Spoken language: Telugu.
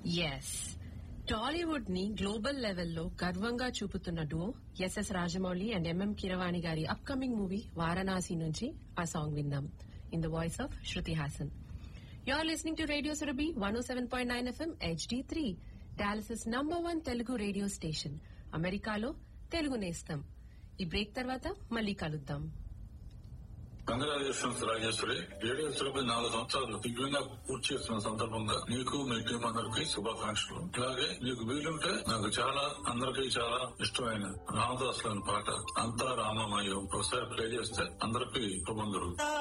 ఎస్ టాలీవుడ్ ని గ్లోబల్ లెవెల్లో గర్వంగా చూపుతున్న డో SS Rajamouli and MM Keeravani గారి అప్కమింగ్ మూవీ వారణాసి నుంచి ఆ సాంగ్ విందాం in the voice of Shruti Haasan you are listening to radio Surabhi one seven point nine FM HD three Dallas's number one Telugu radio station అమెరికాలో తెలుగు నేస్తం ఈ బ్రేక్ తర్వాత మళ్ళీ కలుద్దాం కంగ్రాచులేషన్స్ రాజేశ్వరి రేడియో సులభ నాలుగు సంవత్సరాలు దిగ్విజయంగా పూర్తి చేస్తున్న సందర్భంగా నీకు మీ టీం అందరికి శుభాకాంక్షలు అలాగే నీకు వీలుంటే నాకు చాలా అందరికీ చాలా ఇష్టమైన రామదాస్ లోని పాట అంతా రామమయం ఒకసారి ప్లే చేస్తే అందరికీ శుభం జరుగుతుంది